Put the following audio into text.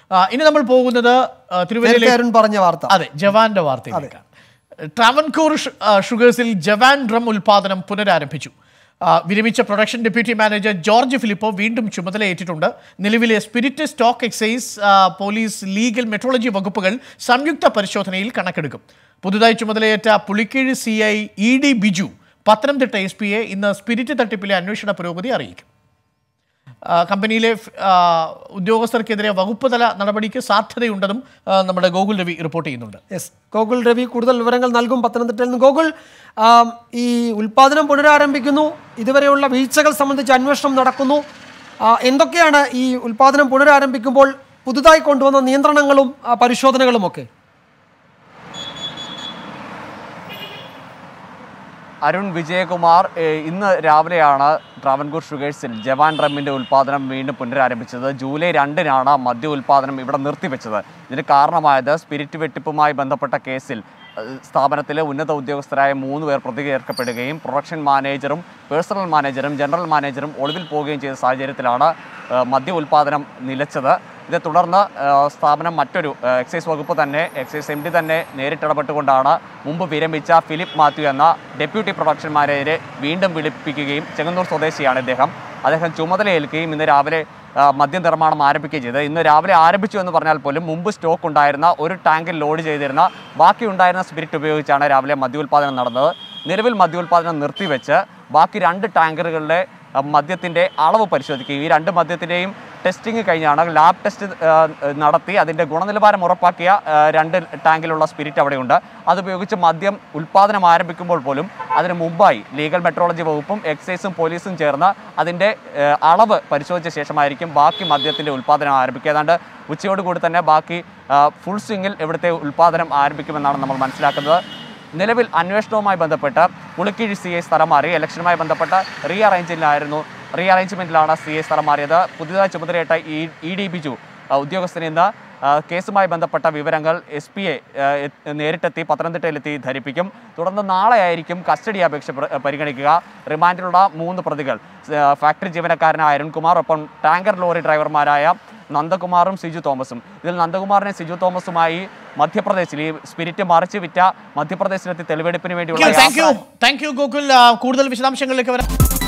ആ, ഇനി നമ്മൾ പോകുന്നത് ആ, തിരുവല്ലയിലെ നേരത്തെ അരുൺ പറഞ്ഞ വാർത്ത അതെ ജവാന്റെ വാർത്തയിലേക്കാണ് ട്രാവൻകൂർ ഷു- ആ, ഷുഗേഴ്സിൽ ജവാൻ ഡ്രം ഉൽപാദനം പുനരാരംഭിച്ചു ആ, വിരമിച്ച പ്രൊഡക്ഷൻ ഡെപ്യൂട്ടി മാനേജർ ജോർജ് ഫിലിപ്പോ വീണ്ടും ചുമതലയേറ്റിട്ടുണ്ട് നിലവിലെ സ്പിരിറ്റ് സ്റ്റോക്ക് എക്സൈസ് ആ, പോലീസ് ലീഗൽ മെട്രോളജി വകുപ്പുകൾ സംയുക്ത പരിശോധനയിൽ കണക്കെടുക്കും പുതുതായി ചുമതലയേറ്റ Pulikeezhu C I E D Biju Pathanamthitta S പിയെ ഇന്ന് സ്പിരിറ്റ് തട്ടിപ്പിലെ അന്വേഷണ പുരോഗതി അറിയിക്കും ആ, കമ്പനിയിലെ ഫ്- ആ, ഉദ്യോഗസ്ഥർക്കെതിരെ വകുപ്പ് തല നടപടിക്ക് സാധ്യതയുണ്ടെന്നും ആ, നമ്മുടെ ഗോകുൽ രവി റിപ്പോർട്ട് ചെയ്യുന്നുണ്ട് യെസ് ഗോകുൽ രവി കൂടുതൽ വിവരങ്ങൾ നൽകും പത്തനംതിട്ടയിൽ നിന്ന് ഗോകുൽ ആം, ഈ ഉൽപാദനം പുനരാരംഭിക്കുന്നു ഇതുവരെയുള്ള വീഴ്ചകൾ സംബന്ധിച്ച് അന്വേഷണം നടക്കുന്നു ആ, എന്തൊക്കെയാണ് ഈ ഉൽപാദനം പുനരാരംഭിക്കുമ്പോൾ പുതുതായി കൊണ്ടുവന്ന നിയന്ത്രണങ്ങളും ആ, പരിശോധനകളും ഒക്കെ അരുൺ വിജയകുമാർ ഏഹ്, ഇന്ന് രാവിലെയാണ് ട്രാവൻകൂർ ഷുഗേഴ്സിൽ ജവാൻ റമ്മിൻ്റെ ഉൽപ്പാദനം വീണ്ടും പുനരാരംഭിച്ചത് ജൂലൈ രണ്ടിനാണ് മദ്യ ഉൽപ്പാദനം ഇവിടെ നിർത്തിവെച്ചത് ഇതിന് കാരണമായത് സ്പിരിറ്റ് വെട്ടിപ്പുമായി ബന്ധപ്പെട്ട കേസിൽ ഏഹ്, സ്ഥാപനത്തിലെ ഉന്നത ഉദ്യോഗസ്ഥരായ മൂന്ന് പേർ പ്രതി ചേർക്കപ്പെടുകയും പ്രൊഡക്ഷൻ മാനേജറും പേഴ്സണൽ മാനേജറും ജനറൽ മാനേജറും ഒളിവിൽ പോവുകയും ചെയ്ത സാഹചര്യത്തിലാണ് ഏഹ്, മദ്യ ഉൽപ്പാദനം നിലച്ചത് ഇതേ തുടർന്ന് ഏഹ്, സ്ഥാപനം മറ്റൊരു ഏഹ്, എക്സൈസ് വകുപ്പ് തന്നെ എക്സൈസ് എം ഡി തന്നെ നേരിട്ടിടപെട്ടുകൊണ്ടാണ് മുമ്പ് വിരമിച്ച ഫിലിപ്പ് മാത്യു എന്ന ഡെപ്യൂട്ടി പ്രൊഡക്ഷൻ മാനേജരെ വീണ്ടും വിളിപ്പിക്കുകയും ചെങ്ങന്നൂർ സ്വദേശിയാണ് ഇദ്ദേഹം അദ്ദേഹം ചുമതലയേൽക്കുകയും ഇന്ന് രാവിലെ ആ, മദ്യ നിർമ്മാണം ആരംഭിക്കുകയും ചെയ്തത് ഇന്ന് രാവിലെ ആരംഭിച്ചു എന്ന് പറഞ്ഞാൽ പോലും മുമ്പ് സ്റ്റോക്ക് ഉണ്ടായിരുന്ന ഒരു ടാങ്കിൽ ലോഡ് ചെയ്തിരുന്ന ബാക്കി ഉണ്ടായിരുന്ന സ്പിരിറ്റ് ഉപയോഗിച്ചാണ് രാവിലെ മദ്യോൽപാദനം നടന്നത് നിലവിൽ മദ്യോൽപാദനം നിർത്തിവെച്ച് ബാക്കി രണ്ട് ടാങ്കറുകളിലെ ആ, മദ്യത്തിൻ്റെ അളവ് പരിശോധിക്കുകയും ഈ രണ്ട് മദ്യത്തിൻ്റെയും ടെസ്റ്റിംഗ് കഴിഞ്ഞാണ് ലാബ് ടെസ്റ്റ് ആ, നടത്തി അതിൻ്റെ ഗുണനിലവാരം ഉറപ്പാക്കിയ ആ, രണ്ട് ടാങ്കിലുള്ള സ്പിരിറ്റ് അവിടെയുണ്ട് അതുപയോഗിച്ച് മദ്യം ഉൽപ്പാദനം ആരംഭിക്കുമ്പോൾ പോലും അതിന് മുമ്പായി ലീഗൽ മെട്രോളജി വകുപ്പും എക്സൈസും പോലീസും ചേർന്ന് അതിൻ്റെ ആ, അളവ് പരിശോധിച്ച ശേഷമായിരിക്കും ബാക്കി മദ്യത്തിൻ്റെ ഉൽപ്പാദനം ആരംഭിക്കുക ഏതാണ്ട് ഉച്ചയോടുകൂടി തന്നെ ബാക്കി ആ, ഫുൾ സ്വിങ്ങിൽ ഇവിടുത്തെ ഉൽപ്പാദനം ആരംഭിക്കുമെന്നാണ് നമ്മൾ മനസ്സിലാക്കുന്നത് നിലവിൽ അന്വേഷണവുമായി ബന്ധപ്പെട്ട് പുളിക്കീഴ് സി ഐ സ്ഥലം മാറി ഇലക്ഷനുമായി ബന്ധപ്പെട്ട റീ അറേഞ്ചിലായിരുന്നു റീ അറേഞ്ച്മെന്റിലാണ് സി ഐ സ്ഥലം മാറിയത് പുതിയതായി ചുമതലയേറ്റ ഇ ഡി ബിജു ആ, ഉദ്യോഗസ്ഥന് ഇന്ന് ആ, കേസുമായി ബന്ധപ്പെട്ട വിവരങ്ങൾ എസ് പിയെ നേരിട്ടെത്തി പത്തനംതിട്ടയിലെത്തി ധരിപ്പിക്കും തുടർന്ന് നാളെയായിരിക്കും കസ്റ്റഡി അപേക്ഷ പ്ര- പരിഗണിക്കുക റിമാൻഡിലുള്ള മൂന്ന് പ്രതികൾ ആ, ഫാക്ടറി ജീവനക്കാരനായ അരുൺകുമാർ ഒപ്പം ടാങ്കർ ലോറി ഡ്രൈവർമാരായ നന്ദകുമാറും സിജു തോമസും ഇതിൽ നന്ദകുമാറിനെ സിജു തോമസുമായി മധ്യപ്രദേശിൽ ഈ സ്പിരിറ്റ് മറിച്ച് വിറ്റ മധ്യപ്രദേശിലെത്തി തെളിവെടുപ്പിന് വേണ്ടിയുള്ള താങ്ക് യു യാത്ര താങ്ക് യു ഗോകുൽ ആ, കൂടുതൽ വിശദാംശങ്ങളിലേക്ക് വരാം